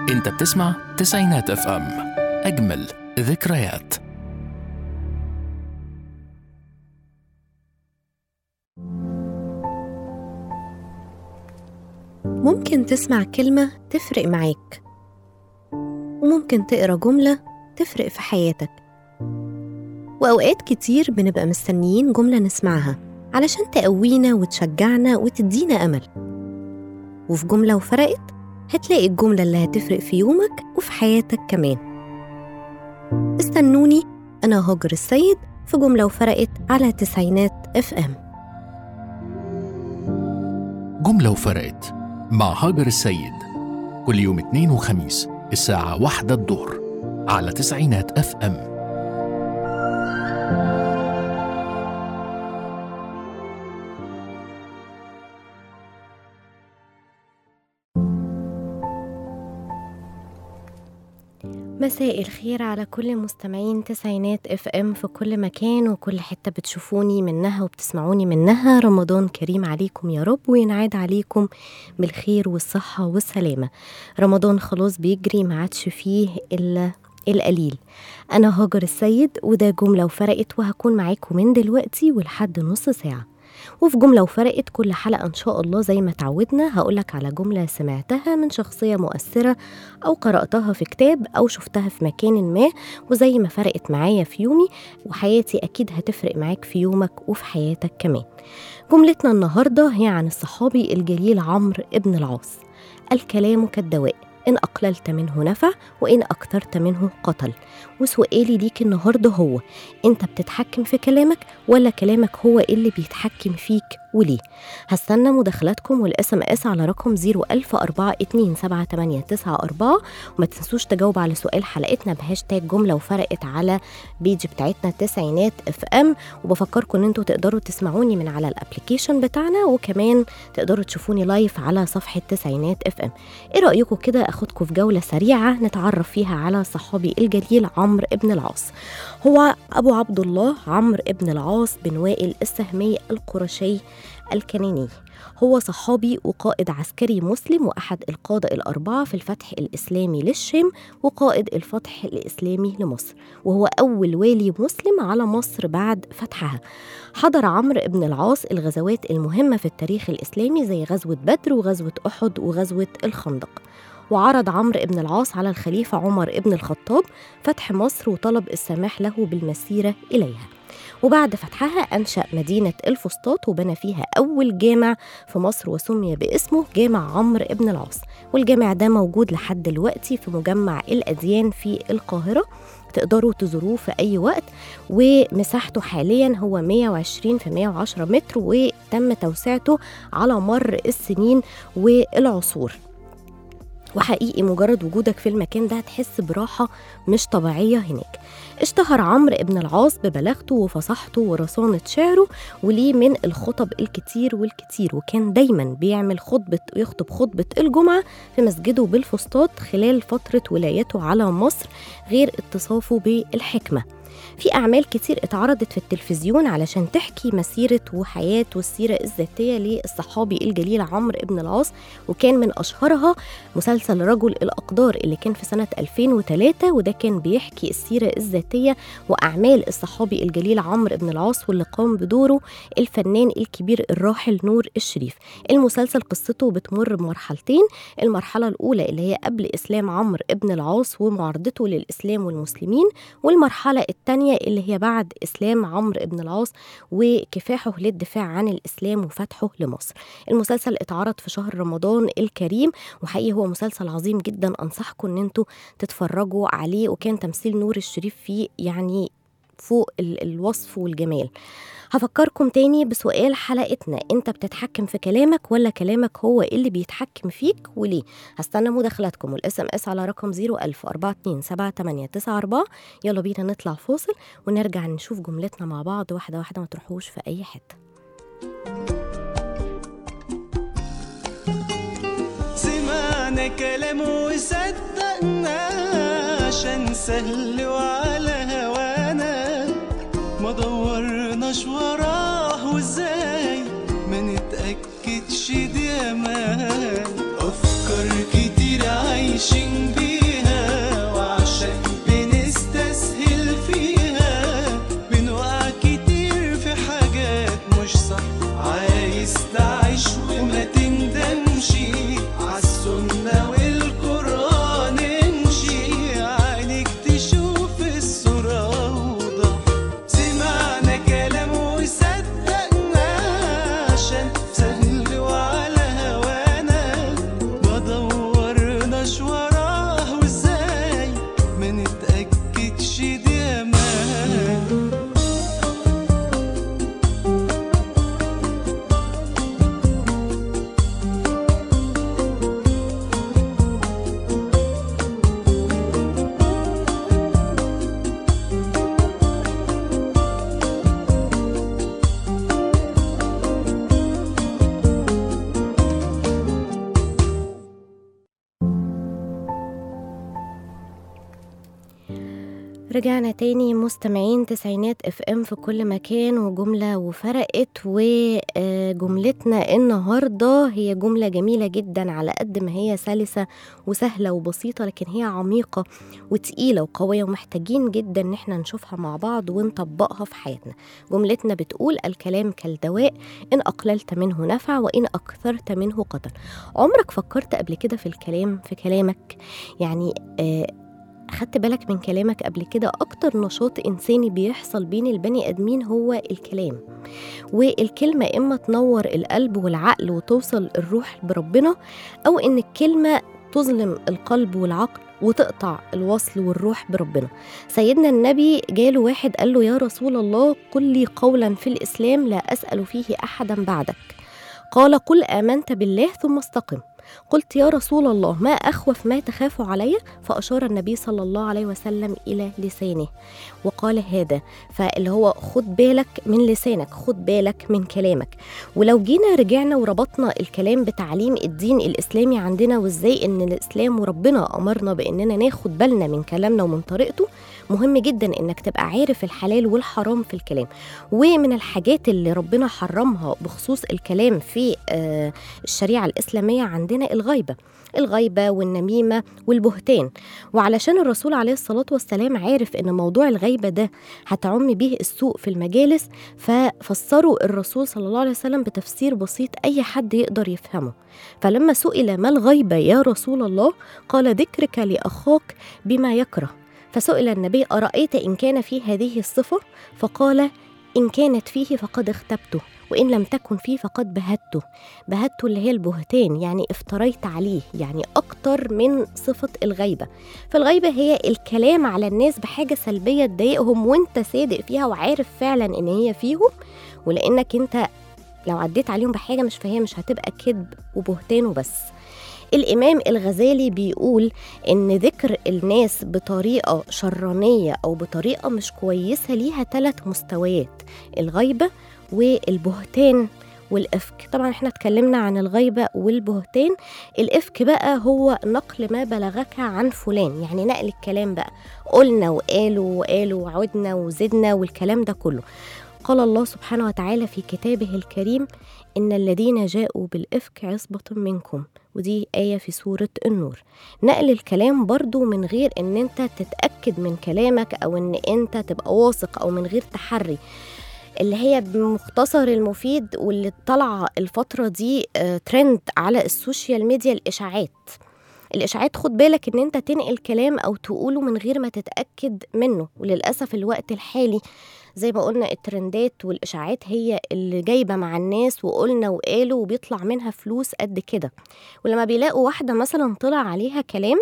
انت بتسمع تسعينات اف ام اجمل ذكريات ممكن تسمع كلمة تفرق معاك وممكن تقرا جملة تفرق في حياتك وأوقات كتير بنبقى مستنيين جملة نسمعها علشان تقوينا وتشجعنا وتدينا أمل وفي جملة وفرقت هتلاقي الجملة اللي هتفرق في يومك وفي حياتك كمان استنوني أنا هاجر السيد في جملة وفرقت على تسعينات اف ام جملة وفرقت مع هاجر السيد كل يوم اثنين وخميس الساعة واحدة الظهر على تسعينات اف ام مساء الخير على كل مستمعين تسعينات اف ام في كل مكان وكل حتة بتشوفوني منها وبتسمعوني منها رمضان كريم عليكم يا رب وينعاد عليكم بالخير والصحة والسلامة رمضان خلاص بيجري ما عادش فيه إلا القليل أنا هاجر السيد وده جملة وفرقت وهكون معاكم من دلوقتي ولحد نص ساعة وفي جملة وفرقت كل حلقة إن شاء الله زي ما تعودنا هقولك على جملة سمعتها من شخصية مؤثرة أو قرأتها في كتاب أو شفتها في مكان ما وزي ما فرقت معايا في يومي وحياتي أكيد هتفرق معاك في يومك وفي حياتك كمان جملتنا النهاردة هي عن الصحابي الجليل عمرو ابن العاص الكلام كالدواء إن أقللت منه نفع وإن أكثرت منه قتل وسؤالي ليك النهاردة هو أنت بتتحكم في كلامك ولا كلامك هو اللي بيتحكم فيك وليه هستنى مداخلاتكم والاس ام اس على رقم 01042788994 وما تنسوش تجاوب على سؤال حلقتنا بهاشتاج جمله وفرقت على بيج بتاعتنا التسعينات اف ام وبفكركم ان انتوا تقدروا تسمعوني من على الابلكيشن بتاعنا وكمان تقدروا تشوفوني لايف على صفحه تسعينات اف ام ايه رايكم كده اخدكم في جوله سريعه نتعرف فيها على صحابي الجليل عمرو ابن العاص هو ابو عبد الله عمرو ابن العاص بن وائل السهمي القرشي الكناني هو صحابي وقائد عسكري مسلم وأحد القادة الأربعة في الفتح الإسلامي للشام وقائد الفتح الإسلامي لمصر وهو أول والي مسلم على مصر بعد فتحها حضر عمرو بن العاص الغزوات المهمة في التاريخ الإسلامي زي غزوة بدر وغزوة أحد وغزوة الخندق وعرض عمرو بن العاص على الخليفة عمر بن الخطاب فتح مصر وطلب السماح له بالمسيرة إليها وبعد فتحها أنشأ مدينة الفسطاط وبنى فيها أول جامع في مصر وسمي باسمه جامع عمرو بن العاص والجامع ده موجود لحد دلوقتي في مجمع الأديان في القاهرة تقدروا تزوروه في أي وقت ومساحته حاليا هو 120 في 110 متر وتم توسعته على مر السنين والعصور وحقيقي مجرد وجودك في المكان ده هتحس براحة مش طبيعية هناك اشتهر عمرو بن العاص ببلاغته وفصاحته ورصانة شعره وليه من الخطب الكتير والكتير وكان دايما بيعمل خطبة يخطب خطبة الجمعة في مسجده بالفسطاط خلال فترة ولايته على مصر غير اتصافه بالحكمة في أعمال كتير اتعرضت في التلفزيون علشان تحكي مسيرة وحياة والسيرة الذاتية للصحابي الجليل عمرو بن العاص وكان من أشهرها مسلسل رجل الأقدار اللي كان في سنة 2003 وده كان بيحكي السيرة الذاتية وأعمال الصحابي الجليل عمرو بن العاص واللي قام بدوره الفنان الكبير الراحل نور الشريف المسلسل قصته بتمر بمرحلتين المرحلة الأولى اللي هي قبل إسلام عمرو بن العاص ومعارضته للإسلام والمسلمين والمرحلة الثانية اللي هي بعد إسلام عمرو بن العاص وكفاحه للدفاع عن الإسلام وفتحه لمصر المسلسل اتعرض في شهر رمضان الكريم وحقيقي هو مسلسل عظيم جدا أنصحكم إن انتوا تتفرجوا عليه وكان تمثيل نور الشريف فيه يعني فوق ال- الوصف والجمال هفكركم تاني بسؤال حلقتنا انت بتتحكم في كلامك ولا كلامك هو اللي بيتحكم فيك وليه هستنى مداخلاتكم والاس ام اس على رقم 01000 427 يلا بينا نطلع فاصل ونرجع نشوف جملتنا مع بعض واحده واحده ما تروحوش في اي حته سمعنا كلام وصدقنا عشان سهل وعلى هوانا ما دورناش وراه وازاي ما نتأكدش دي امان افكار كتير عايشة عايشين بيها وعشان بنستسهل فيها بنوقع كتير في حاجات مش صح عايز تعيش وما تندمش عالسنة والقرآن امشي عينك تشوف الصورة أوضح سمعنا كلام وصدقنا عشان سهل وعلى هوانا ما دورناش وراه وازاي ما نتأكدش دي أمان رجعنا تاني مستمعين تسعينات اف ام في كل مكان وجملة وفرقت وجملتنا النهاردة هي جملة جميلة جدا على قد ما هي سلسة وسهلة وبسيطة لكن هي عميقة وتقيلة وقوية ومحتاجين جدا ان احنا نشوفها مع بعض ونطبقها في حياتنا جملتنا بتقول الكلام كالدواء ان اقللت منه نفع وان اكثرت منه قتل عمرك فكرت قبل كده في الكلام في كلامك يعني آه خدت بالك من كلامك قبل كده أكتر نشاط إنساني بيحصل بين البني آدمين هو الكلام والكلمة إما تنور القلب والعقل وتوصل الروح بربنا أو إن الكلمة تظلم القلب والعقل وتقطع الوصل والروح بربنا سيدنا النبي جاله واحد قال له يا رسول الله قل لي قولا في الإسلام لا أسأل فيه أحدا بعدك قال قل آمنت بالله ثم استقم قلت يا رسول الله ما أخوف ما تخاف علي فأشار النبي صلى الله عليه وسلم إلى لسانه وقال هذا فاللي هو خد بالك من لسانك خد بالك من كلامك ولو جينا رجعنا وربطنا الكلام بتعليم الدين الإسلامي عندنا وإزاي إن الإسلام وربنا أمرنا بإننا ناخد بالنا من كلامنا ومن طريقته مهم جدا إنك تبقى عارف الحلال والحرام في الكلام ومن الحاجات اللي ربنا حرمها بخصوص الكلام في آه الشريعة الإسلامية عندنا الغيبة الغيبة والنميمة والبهتان وعلشان الرسول عليه الصلاة والسلام عارف إن موضوع الغيبة ده هتعم به السوء في المجالس ففسروا الرسول صلى الله عليه وسلم بتفسير بسيط أي حد يقدر يفهمه فلما سئل ما الغيبة يا رسول الله قال ذكرك لأخاك بما يكره فسئل النبي أرأيت إن كان في هذه الصفة فقال إن كانت فيه فقد اختبته وإن لم تكن فيه فقد بهته بهته اللي هي البهتان يعني افتريت عليه يعني أكتر من صفة الغيبة فالغيبة هي الكلام على الناس بحاجة سلبية تضايقهم وانت صادق فيها وعارف فعلا ان هي فيهم ولانك انت لو عديت عليهم بحاجة مش فهي مش هتبقى كذب وبهتان وبس الإمام الغزالي بيقول إن ذكر الناس بطريقة شرانية أو بطريقة مش كويسة ليها ثلاث مستويات الغيبة والبهتان والإفك طبعا احنا اتكلمنا عن الغيبة والبهتان الإفك بقى هو نقل ما بلغك عن فلان يعني نقل الكلام بقى قلنا وقالوا وقالوا وعدنا وزدنا والكلام ده كله قال الله سبحانه وتعالى في كتابه الكريم إن الذين جاءوا بالإفك عصبة منكم ودي آية في سورة النور نقل الكلام برضو من غير إن أنت تتأكد من كلامك أو إن أنت تبقى واثق أو من غير تحري اللي هي بمختصر المفيد واللي طالعة الفترة دي آه، ترند على السوشيال ميديا الإشاعات الإشاعات خد بالك إن أنت تنقل كلام أو تقوله من غير ما تتأكد منه وللأسف الوقت الحالي زي ما قلنا الترندات والإشاعات هي اللي جايبة مع الناس وقلنا وقالوا وبيطلع منها فلوس قد كده ولما بيلاقوا واحدة مثلا طلع عليها كلام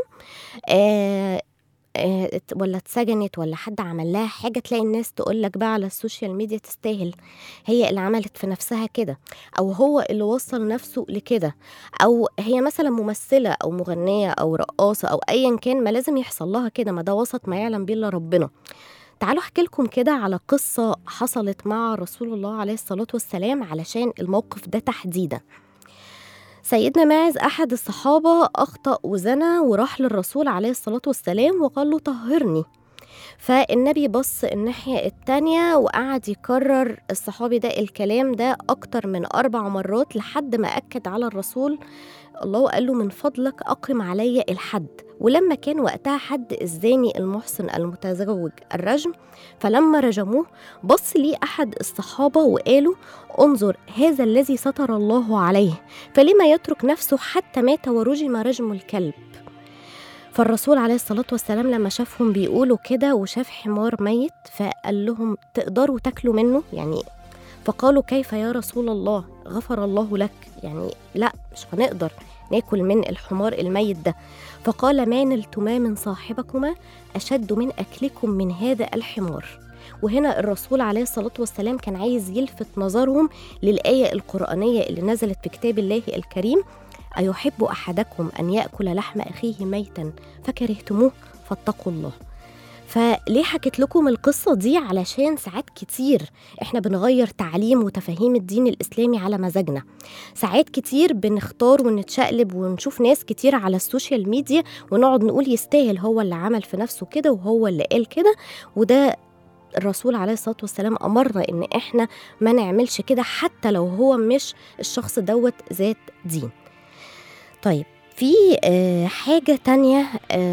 آه آه، ات- ولا اتسجنت ولا حد عمل لها حاجه تلاقي الناس تقول لك بقى على السوشيال ميديا تستاهل هي اللي عملت في نفسها كده او هو اللي وصل نفسه لكده او هي مثلا ممثله او مغنيه او رقاصه او ايا كان ما لازم يحصل لها كده ما ده وسط ما يعلم به الا ربنا تعالوا احكي لكم كده على قصه حصلت مع رسول الله عليه الصلاه والسلام علشان الموقف ده تحديدا سيدنا ماعز أحد الصحابة أخطأ وزنى وراح للرسول عليه الصلاة والسلام وقال له طهرني فالنبي بص الناحية التانية وقعد يكرر الصحابي ده الكلام ده أكتر من أربع مرات لحد ما أكد على الرسول الله قال له من فضلك أقم علي الحد ولما كان وقتها حد الزاني المحسن المتزوج الرجم فلما رجموه بص ليه أحد الصحابة وقالوا انظر هذا الذي ستر الله عليه فلما يترك نفسه حتى مات ورجم رجم الكلب فالرسول عليه الصلاة والسلام لما شافهم بيقولوا كده وشاف حمار ميت فقال لهم تقدروا تاكلوا منه يعني فقالوا كيف يا رسول الله غفر الله لك يعني لا مش هنقدر ناكل من الحمار الميت ده فقال ما نلتما من صاحبكما أشد من أكلكم من هذا الحمار وهنا الرسول عليه الصلاة والسلام كان عايز يلفت نظرهم للآية القرآنية اللي نزلت في كتاب الله الكريم أيحب أحدكم أن يأكل لحم أخيه ميتا فكرهتموه فاتقوا الله فليه حكيت لكم القصة دي علشان ساعات كتير احنا بنغير تعليم وتفاهيم الدين الإسلامي على مزاجنا ساعات كتير بنختار ونتشقلب ونشوف ناس كتير على السوشيال ميديا ونقعد نقول يستاهل هو اللي عمل في نفسه كده وهو اللي قال كده وده الرسول عليه الصلاة والسلام أمرنا إن إحنا ما نعملش كده حتى لو هو مش الشخص دوت ذات دين طيب في آه حاجة تانية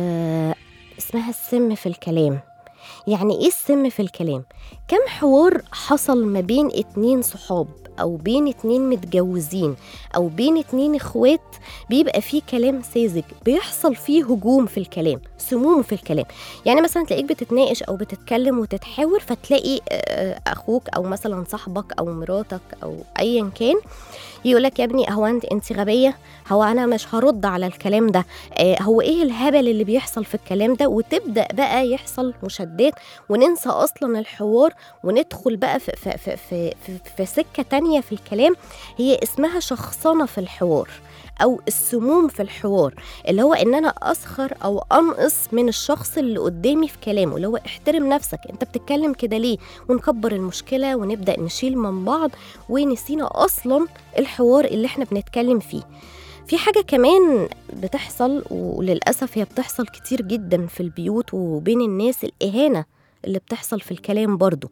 آه اسمها السم في الكلام يعني ايه السم في الكلام كم حوار حصل ما بين اتنين صحاب او بين اتنين متجوزين او بين اتنين اخوات بيبقى فيه كلام ساذج بيحصل فيه هجوم في الكلام سموم في الكلام يعني مثلا تلاقيك بتتناقش او بتتكلم وتتحاور فتلاقي آه، اخوك او مثلا صاحبك او مراتك او ايا كان يقولك يا ابني هو انت انت غبيه هو انا مش هرد على الكلام ده آه هو ايه الهبل اللي بيحصل في الكلام ده وتبدا بقى يحصل مشادات وننسى اصلا الحوار وندخل بقى في في في في, في, في سكه تانية في الكلام هي اسمها شخصنه في الحوار او السموم في الحوار اللي هو ان انا اسخر او انقص من الشخص اللي قدامي في كلامه اللي هو احترم نفسك انت بتتكلم كده ليه ونكبر المشكله ونبدا نشيل من بعض ونسينا اصلا الحوار اللي احنا بنتكلم فيه في حاجة كمان بتحصل وللأسف هي بتحصل كتير جدا في البيوت وبين الناس الإهانة اللي بتحصل في الكلام برضو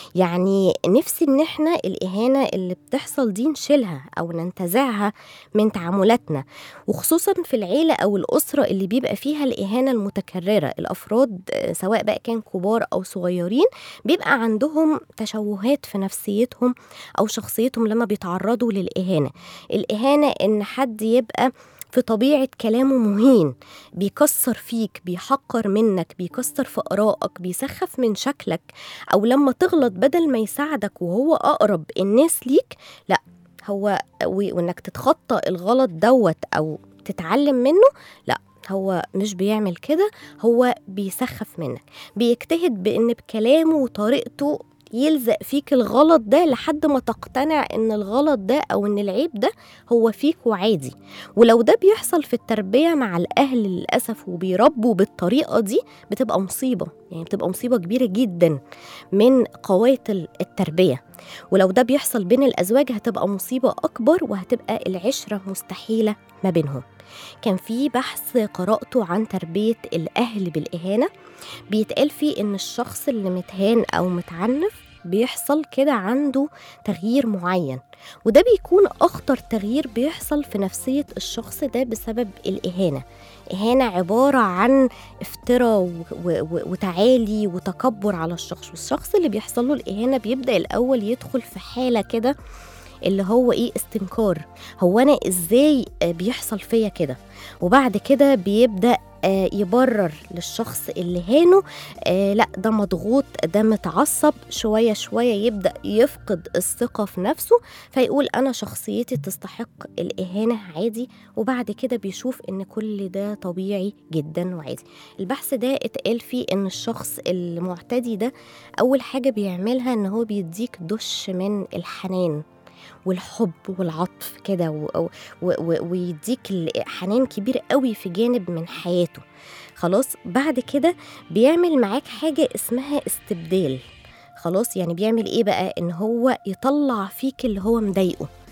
يعني نفسي ان احنا الإهانة اللي بتحصل دي نشيلها أو ننتزعها من تعاملاتنا وخصوصا في العيلة أو الأسرة اللي بيبقى فيها الإهانة المتكررة الأفراد آه، سواء بقى كان كبار أو صغيرين بيبقى عندهم تشوهات في نفسيتهم أو شخصيتهم لما بيتعرضوا للإهانة الإهانة إن حد يبقى في طبيعة كلامه مهين بيكسر فيك بيحقر منك بيكسر في آرائك بيسخف من شكلك أو لما تغلط بدل ما يساعدك وهو أقرب الناس ليك لا هو و- وإنك تتخطى الغلط دوت أو تتعلم منه لا هو مش بيعمل كده هو بيسخف منك بيجتهد بإن بكلامه وطريقته يلزق فيك الغلط ده لحد ما تقتنع ان الغلط ده او ان العيب ده هو فيك وعادي ولو ده بيحصل في التربية مع الأهل للأسف وبيربوا بالطريقة دي بتبقى مصيبة يعني بتبقى مصيبة كبيرة جدا من قواية ال- التربية ولو ده بيحصل بين الأزواج هتبقى مصيبة أكبر وهتبقى العشرة مستحيلة ما بينهم كان في بحث قرأته عن تربية الأهل بالإهانة بيتقال فيه إن الشخص اللي متهان أو متعنف بيحصل كده عنده تغيير معين وده بيكون أخطر تغيير بيحصل في نفسية الشخص ده بسبب الإهانة إهانة عبارة عن افتراء و- و- وتعالي وتكبر على الشخص والشخص اللي بيحصل له الإهانة بيبدأ الأول يدخل في حالة كده اللي هو ايه استنكار هو انا ازاي آه، بيحصل فيا كده وبعد كده بيبدا آه، يبرر للشخص اللي هانه آه لا ده مضغوط ده متعصب شويه شويه يبدا يفقد الثقه في نفسه فيقول انا شخصيتي تستحق الاهانه عادي وبعد كده بيشوف ان كل ده طبيعي جدا وعادي البحث ده اتقال فيه ان الشخص المعتدي ده اول حاجه بيعملها ان هو بيديك دش من الحنان والحب والعطف كده و- و- و- ويديك ال- حنان كبير قوي في جانب من حياته خلاص بعد كده بيعمل معاك حاجة اسمها استبدال خلاص يعني بيعمل ايه بقى ان هو يطلع فيك اللي هو مضايقه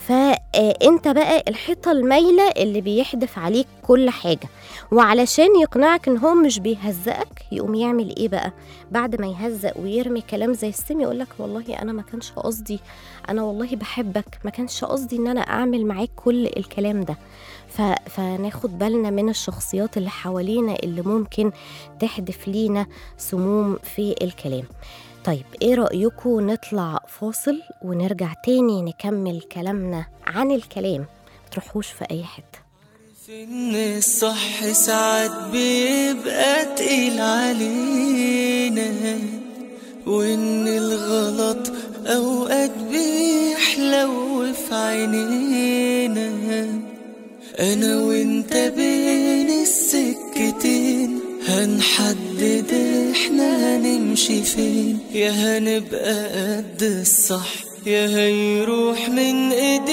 فانت بقى الحيطه المايله اللي بيحدف عليك كل حاجه وعلشان يقنعك ان هو مش بيهزقك يقوم يعمل ايه بقى بعد ما يهزق ويرمي كلام زي السم يقول لك والله انا ما كانش قصدي انا والله بحبك ما كانش قصدي ان انا اعمل معاك كل الكلام ده ف... فناخد بالنا من الشخصيات اللي حوالينا اللي ممكن تحدف لينا سموم في الكلام طيب ايه رأيكم نطلع فاصل ونرجع تاني نكمل كلامنا عن الكلام متروحوش في اي حته إن الصح ساعات بيبقى تقيل علينا وإن الغلط أوقات بيحلو في عينينا أنا وإنت بين السكتين هنحدد إحنا هنمشي فين يا هنبقى قد الصح يا هيروح من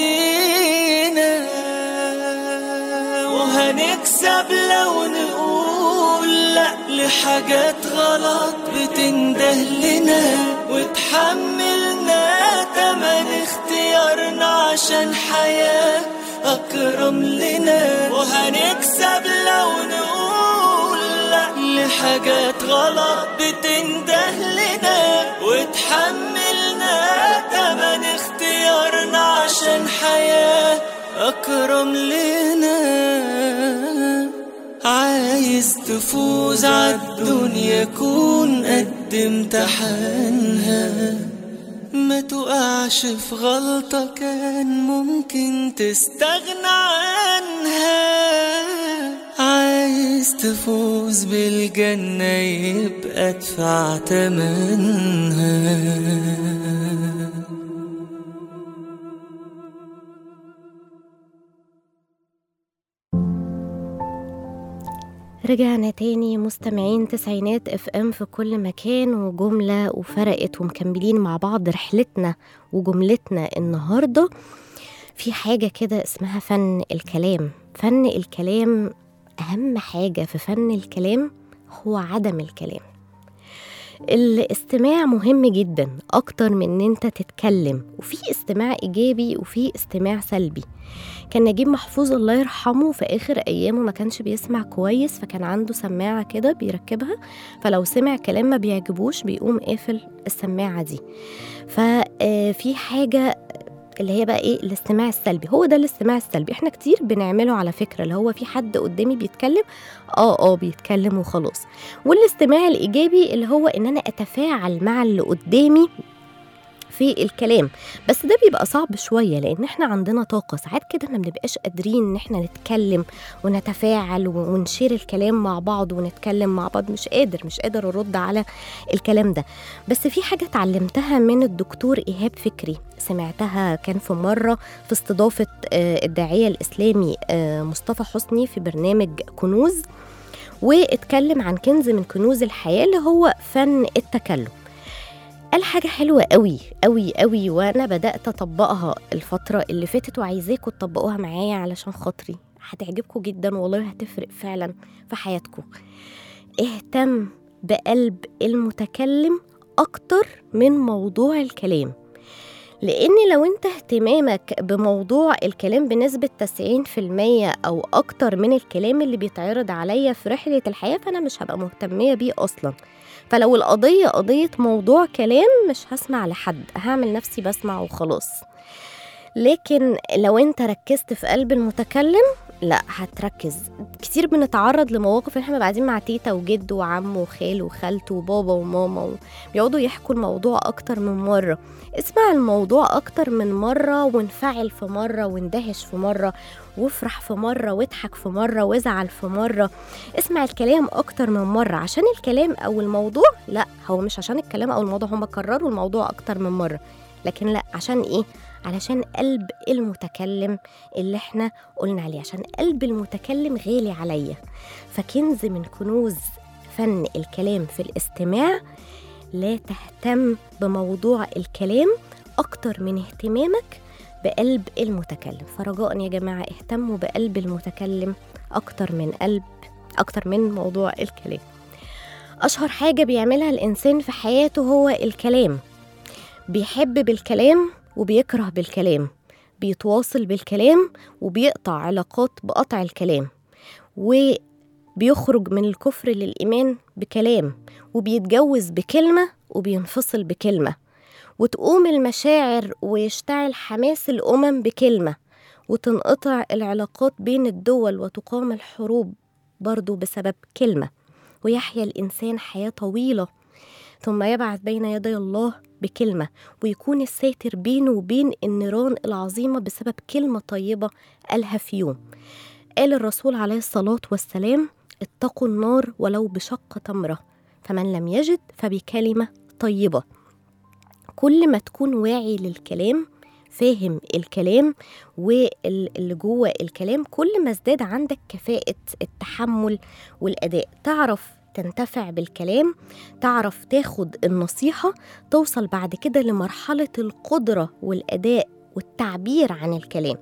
إيدينا وهنكسب لو نقول لا لحاجات غلط بتنده لنا وتحملنا تمن اختيارنا عشان حياة أكرم لنا وهنكسب لو نقول لا لحاجات غلط بتنده لنا وتحملنا تمن اختيارنا عشان حياة أكرم لنا عايز تفوز عالدنيا كون قد امتحانها ما تقعش في غلطة كان ممكن تستغنى عنها عايز تفوز بالجنة يبقى ادفع تمنها رجعنا تاني مستمعين تسعينات اف ام في كل مكان وجملة وفرقت ومكملين مع بعض رحلتنا وجملتنا النهاردة في حاجة كده اسمها فن الكلام فن الكلام أهم حاجة في فن الكلام هو عدم الكلام الاستماع مهم جدا أكتر من إن أنت تتكلم وفي استماع إيجابي وفي استماع سلبي كان نجيب محفوظ الله يرحمه في آخر أيامه ما كانش بيسمع كويس فكان عنده سماعة كده بيركبها فلو سمع كلام ما بيعجبوش بيقوم قافل السماعة دي ففي حاجة اللي هي بقى ايه الاستماع السلبي هو ده الاستماع السلبي احنا كتير بنعمله على فكرة اللي هو في حد قدامي بيتكلم اه اه بيتكلم وخلاص والاستماع الايجابي اللي هو ان انا اتفاعل مع اللي قدامي في الكلام بس ده بيبقى صعب شويه لان احنا عندنا طاقه ساعات كده ما بنبقاش قادرين ان احنا نتكلم ونتفاعل ونشير الكلام مع بعض ونتكلم مع بعض مش قادر مش قادر ارد على الكلام ده بس في حاجه اتعلمتها من الدكتور ايهاب فكري سمعتها كان في مره في استضافه آه، الداعيه الاسلامي آه، مصطفى حسني في برنامج كنوز واتكلم عن كنز من كنوز الحياه اللي هو فن التكلم قال حاجة حلوة قوي قوي قوي وأنا بدأت أطبقها الفترة اللي فاتت وعايزاكم تطبقوها معايا علشان خاطري هتعجبكم جدا والله هتفرق فعلا في حياتكم اهتم بقلب المتكلم أكتر من موضوع الكلام لأن لو أنت اهتمامك بموضوع الكلام بنسبة 90% أو أكتر من الكلام اللي بيتعرض عليا في رحلة الحياة فأنا مش هبقى مهتمية بيه أصلا فلو القضية قضية موضوع كلام مش هسمع لحد هعمل نفسي بسمع وخلاص لكن لو انت ركزت في قلب المتكلم لا هتركز كتير بنتعرض لمواقف احنا بنبقى قاعدين مع تيتا وجد وعم وخال وخالته وبابا وماما بيقعدوا يحكوا الموضوع اكتر من مرة اسمع الموضوع اكتر من مرة وانفعل في مرة واندهش في مرة وافرح في مرة واضحك في مرة وازعل في مرة اسمع الكلام اكتر من مرة عشان الكلام او الموضوع لا هو مش عشان الكلام او الموضوع هم كرروا الموضوع اكتر من مرة لكن لا عشان ايه علشان قلب المتكلم اللي احنا قلنا عليه عشان قلب المتكلم غالي عليا فكنز من كنوز فن الكلام في الاستماع لا تهتم بموضوع الكلام اكتر من اهتمامك بقلب المتكلم فرجاء يا جماعة اهتموا بقلب المتكلم اكتر من قلب اكتر من موضوع الكلام اشهر حاجة بيعملها الانسان في حياته هو الكلام بيحب بالكلام وبيكره بالكلام بيتواصل بالكلام وبيقطع علاقات بقطع الكلام وبيخرج من الكفر للإيمان بكلام وبيتجوز بكلمة وبينفصل بكلمة وتقوم المشاعر ويشتعل حماس الأمم بكلمة وتنقطع العلاقات بين الدول وتقام الحروب برضو بسبب كلمة ويحيا الإنسان حياة طويلة ثم يبعث بين يدي الله بكلمة ويكون الساتر بينه وبين النيران العظيمة بسبب كلمة طيبة قالها في يوم قال الرسول عليه الصلاة والسلام اتقوا النار ولو بشق تمرة فمن لم يجد فبكلمة طيبة كل ما تكون واعي للكلام فاهم الكلام واللي جوه الكلام كل ما ازداد عندك كفاءة التحمل والأداء تعرف تنتفع بالكلام تعرف تاخد النصيحة توصل بعد كده لمرحلة القدرة والأداء والتعبير عن الكلام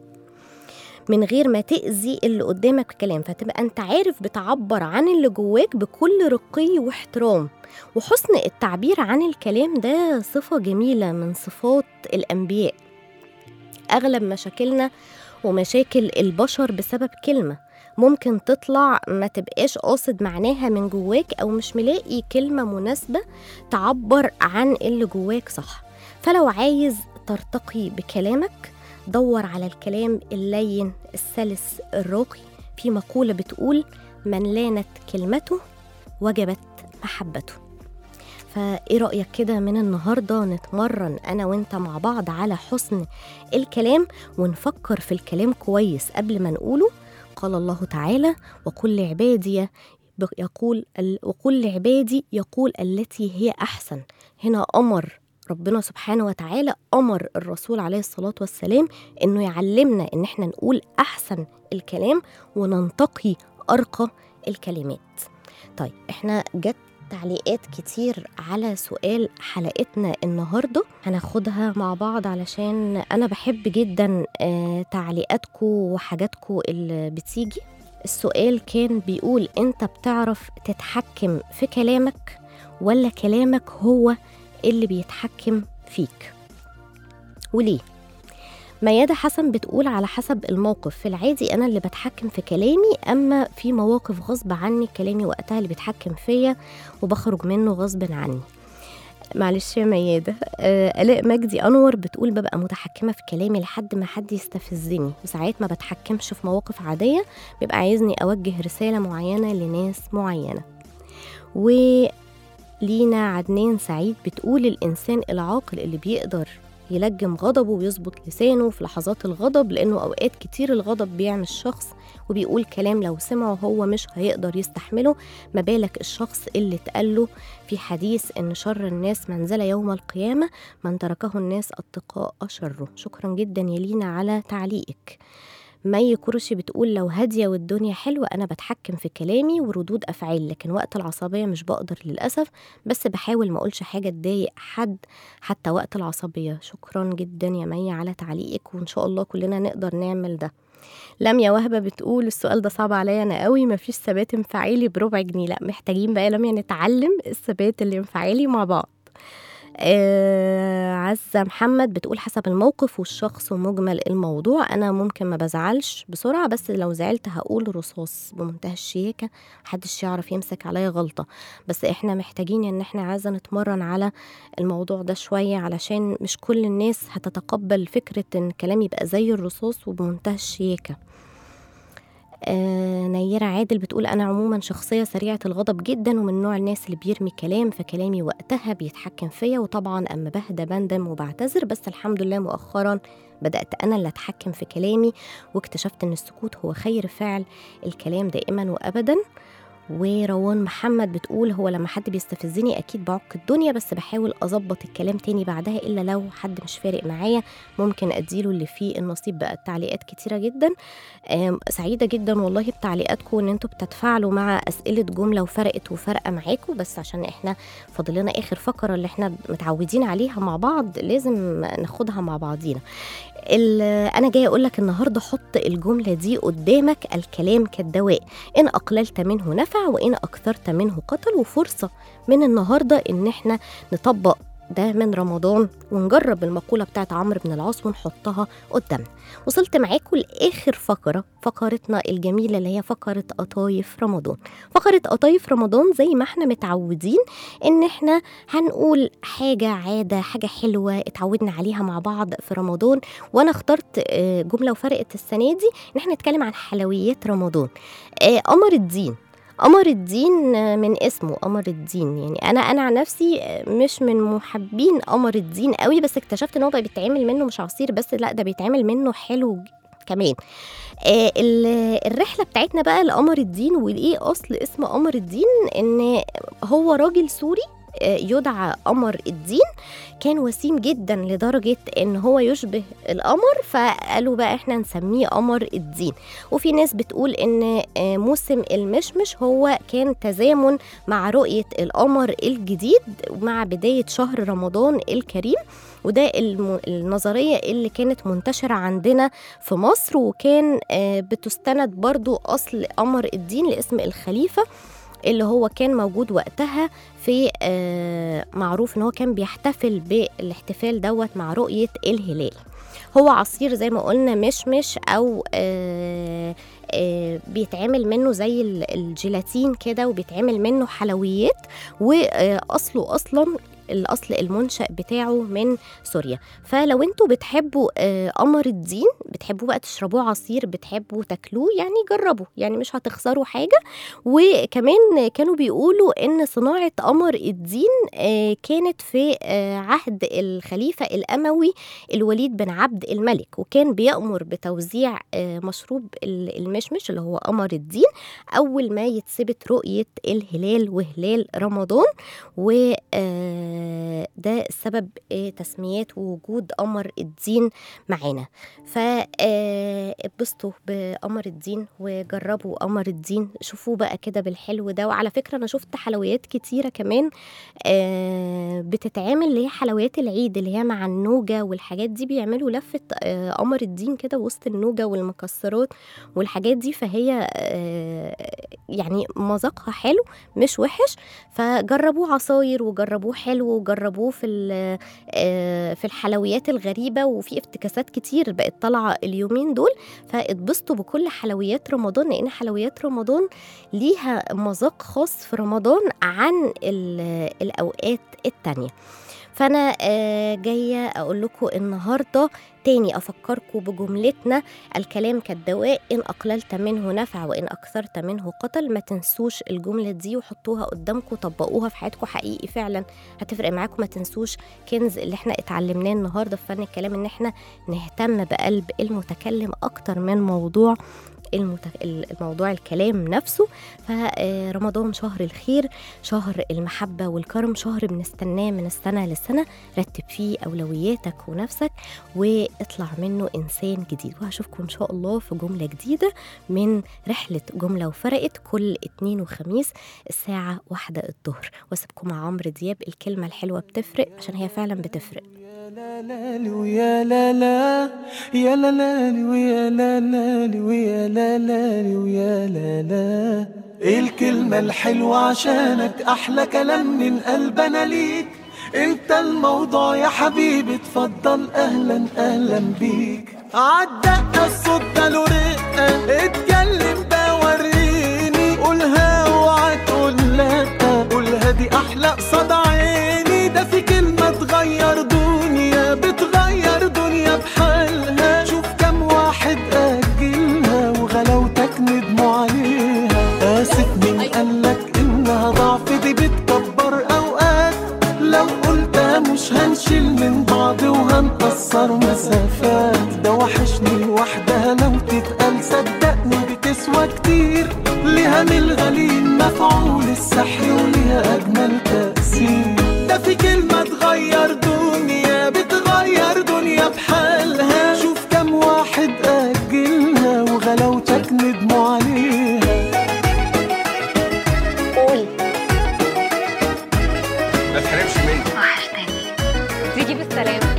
من غير ما تأذي اللي قدامك بكلام فتبقى انت عارف بتعبر عن اللي جواك بكل رقي واحترام وحسن التعبير عن الكلام ده صفة جميلة من صفات الأنبياء أغلب مشاكلنا ومشاكل البشر بسبب كلمة ممكن تطلع ما تبقاش قاصد معناها من جواك أو مش ملاقي كلمة مناسبة تعبر عن اللي جواك صح فلو عايز ترتقي بكلامك دور على الكلام اللين السلس الراقي في مقولة بتقول من لانت كلمته وجبت محبته فايه رأيك كده من النهاردة نتمرن أنا وإنت مع بعض على حسن الكلام ونفكر في الكلام كويس قبل ما نقوله قال الله تعالى وقل لعبادي يقول وقل لعبادي يقول التي هي أحسن هنا أمر ربنا سبحانه وتعالى أمر الرسول عليه الصلاة والسلام إنه يعلمنا إن إحنا نقول أحسن الكلام وننتقي أرقى الكلمات طيب إحنا جت تعليقات كتير على سؤال حلقتنا النهاردة هناخدها مع بعض علشان أنا بحب جدا آه، تعليقاتكم وحاجاتكم اللي بتيجي السؤال كان بيقول أنت بتعرف تتحكم في كلامك ولا كلامك هو اللي بيتحكم فيك وليه ميادة حسن بتقول على حسب الموقف في العادي أنا اللي بتحكم في كلامي أما في مواقف غصب عني كلامي وقتها اللي بيتحكم فيا وبخرج منه غصب عني معلش يا ميادة آه، آلاء مجدي أنور بتقول ببقى متحكمة في كلامي لحد ما حد يستفزني وساعات ما بتحكمش في مواقف عادية بيبقى عايزني أوجه رسالة معينة لناس معينة ولينا عدنان سعيد بتقول الإنسان العاقل اللي بيقدر يلجم غضبه ويظبط لسانه في لحظات الغضب لأنه أوقات كتير الغضب بيعمل الشخص وبيقول كلام لو سمعه هو مش هيقدر يستحمله ما بالك الشخص اللي اتقاله في حديث إن شر الناس منزل يوم القيامة من تركه الناس اتقاء شره شكرا جدا يا لينا على تعليقك مي كرشي بتقول لو هادية والدنيا حلوة أنا بتحكم في كلامي وردود أفعالي لكن وقت العصبية مش بقدر للأسف بس بحاول ما أقولش حاجة تضايق حد حتى وقت العصبية شكرا جدا يا مي على تعليقك وإن شاء الله كلنا نقدر نعمل ده لميا وهبة بتقول السؤال ده صعب عليا أنا قوي مفيش ثبات انفعالي بربع جنيه لا محتاجين بقى يا لميا نتعلم الثبات الانفعالي مع بعض آه عزة محمد بتقول حسب الموقف والشخص ومجمل الموضوع أنا ممكن ما بزعلش بسرعة بس لو زعلت هقول رصاص بمنتهى الشياكة محدش يعرف يمسك عليا غلطة بس احنا محتاجين ان احنا عايزة نتمرن على الموضوع ده شوية علشان مش كل الناس هتتقبل فكرة ان كلامي يبقى زي الرصاص وبمنتهى الشياكة آه نيرة عادل بتقول أنا عموما شخصية سريعة الغضب جدا ومن نوع الناس اللي بيرمي كلام فكلامي وقتها بيتحكم فيا وطبعا أما بهدى بندم وبعتذر بس الحمد لله مؤخرا بدأت أنا اللي أتحكم في كلامي واكتشفت إن السكوت هو خير فعل الكلام دائما وأبدا وروان محمد بتقول هو لما حد بيستفزني اكيد بعك الدنيا بس بحاول اظبط الكلام تاني بعدها الا لو حد مش فارق معايا ممكن اديله اللي فيه النصيب بقى التعليقات كتيره جدا آم، سعيده جدا والله بتعليقاتكم ان انتوا بتتفاعلوا مع اسئله جمله وفرقت وفارقه معاكم بس عشان احنا فاضل لنا اخر فقره اللي احنا متعودين عليها مع بعض لازم ناخدها مع بعضينا ال- انا جايه اقول لك النهارده حط الجمله دي قدامك الكلام كالدواء ان اقللت منه نفع وان اكثرت منه قتل وفرصه من النهارده ان احنا نطبق ده من رمضان ونجرب المقولة بتاعت عمرو بن العاص ونحطها قدامنا وصلت معاكم لآخر فقرة فقرتنا الجميلة اللي هي فقرة قطايف رمضان فقرة قطايف رمضان زي ما احنا متعودين ان احنا هنقول حاجة عادة حاجة حلوة اتعودنا عليها مع بعض في رمضان وانا اخترت آه، جملة وفرقت السنة دي ان احنا نتكلم عن حلويات رمضان آه، قمر الدين قمر الدين آه، من اسمه قمر الدين يعني انا انا عن نفسي آه، مش من محبين قمر الدين قوي بس اكتشفت ان هو بقى بيتعمل منه مش عصير بس لا ده بيتعمل منه حلو ج- كمان آه ال- الرحله بتاعتنا بقى لقمر الدين وايه اصل اسم قمر الدين ان هو راجل سوري آه، يدعى قمر الدين كان وسيم جدا لدرجة ان هو يشبه القمر فقالوا بقى احنا نسميه قمر الدين وفي ناس بتقول ان آه، موسم المشمش هو كان تزامن مع رؤية القمر الجديد مع بداية شهر رمضان الكريم وده الم- النظرية اللي كانت منتشرة عندنا في مصر وكان آه، بتستند برضو أصل قمر الدين لاسم الخليفة اللي هو كان موجود وقتها في آه، معروف ان هو كان بيحتفل بالاحتفال دوت مع رؤية الهلال هو عصير زي ما قلنا مشمش او آه، آه، بيتعمل منه زي ال- الجيلاتين كده وبيتعمل منه حلويات واصله اصلا الاصل المنشا بتاعه من سوريا فلو انتوا بتحبوا آه، قمر الدين بتحبوا بقى تشربوه عصير بتحبوا تاكلوه يعني جربوا يعني مش هتخسروا حاجه وكمان كانوا بيقولوا ان صناعه قمر الدين آه، كانت في آه، عهد الخليفه الاموي الوليد بن عبد الملك وكان بيأمر بتوزيع آه، مشروب ال- المشمش اللي هو قمر الدين اول ما يتثبت رؤيه الهلال وهلال رمضان وده السبب آه، تسميات ووجود قمر الدين معانا فاتبسطوا بقمر الدين وجربوا قمر الدين شوفوه بقى كده بالحلو ده وعلى فكرة أنا شفت حلويات كتيرة كمان آه، بتتعمل اللي هي حلويات العيد اللي هي مع النوجة والحاجات دي بيعملوا لفة آه، قمر الدين كده وسط النوجة والمكسرات والحاجات دي فهي آه، يعني مذاقها حلو مش وحش فجربوه عصاير وجربوه حلو وجربوه في ال- آه، في الحلويات الغريبة وفي افتكاسات كتير بقت طالعة اليومين دول فاتبسطوا بكل حلويات رمضان لأن حلويات رمضان ليها مذاق خاص في رمضان عن ال- الأوقات التانية فأنا آه، جاية أقول لكم النهاردة تاني أفكركم بجملتنا الكلام كالدواء إن أقللت منه نفع وإن أكثرت منه قتل ما تنسوش الجملة دي وحطوها قدامكم طبقوها في حياتكم حقيقي فعلا هتفرق معاكم ما تنسوش كنز اللي احنا اتعلمناه النهارده في فن الكلام ان احنا نهتم بقلب المتكلم اكتر من موضوع المت... الموضوع الكلام نفسه فرمضان شهر الخير شهر المحبة والكرم شهر بنستناه من السنة للسنة رتب فيه أولوياتك ونفسك واطلع منه إنسان جديد وهشوفكم إن شاء الله في جملة جديدة من رحلة جملة وفرقت كل اتنين وخميس الساعة واحدة الظهر واسيبكم مع عمرو دياب الكلمة الحلوة بتفرق عشان هي فعلا بتفرق يا لا لا ويا لا لا يا لا لا ويا لا لا ويا لا لا ويا لا لا الكلمة الحلوة عشانك أحلى كلام من قلبنا ليك انت الموضوع يا حبيبي اتفضل اهلا اهلا بيك عالدقة الصوت ده له رقة اتكلم ده وريني قولها اوعى تقول لا قولها دي احلى قصاد عيني ده في كلمة تغير دنيا بتغير دنيا بحالها شوف كم واحد أجلها وغلاوتك ندموا عليها آسف مين قالك إنها ضعف دي بتكبر أوقات لو قلتها مش هنشيل من بعض وهنقصر مسافات ده وحشني لوحدها لو تتقال صدقني بتسوى كتير ليها من الغليل مفعول السحر وليها أجمل تأثير ده في كلمة تغير دنيا بتغير دنيا بحالها شوف كم واحد أجلها وغلاوتك ندموا عليها قول ما تحرمش مني تيجي بالسلامة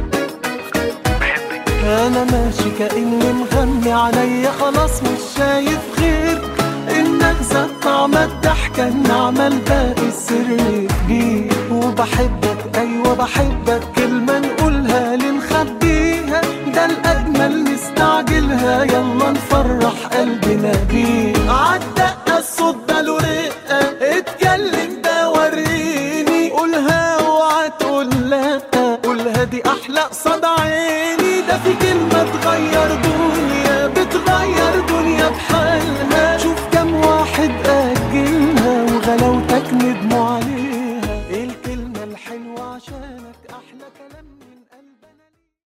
انا ماشي كاني مغمي عليا خلاص مش شايف غير انك زاد طعم الضحكه النعمه الباقي السر كبير وبحبك ايوه بحبك كلمة نقولها لنخبيها ده الاجمل نستعجلها يلا نفرح قلبنا بيه عالدقة الصوت ده له رقة اتكلم ده وريني قولها اوعى تقول لا قولها دي احلى قصاد عيني ده في كلمة تغير دنيا بتغير دنيا بحالها شوف كم واحد أجلها وغلاوتك ندموا عليها ايه الكلمة الحلوة عشانك أحلى كلام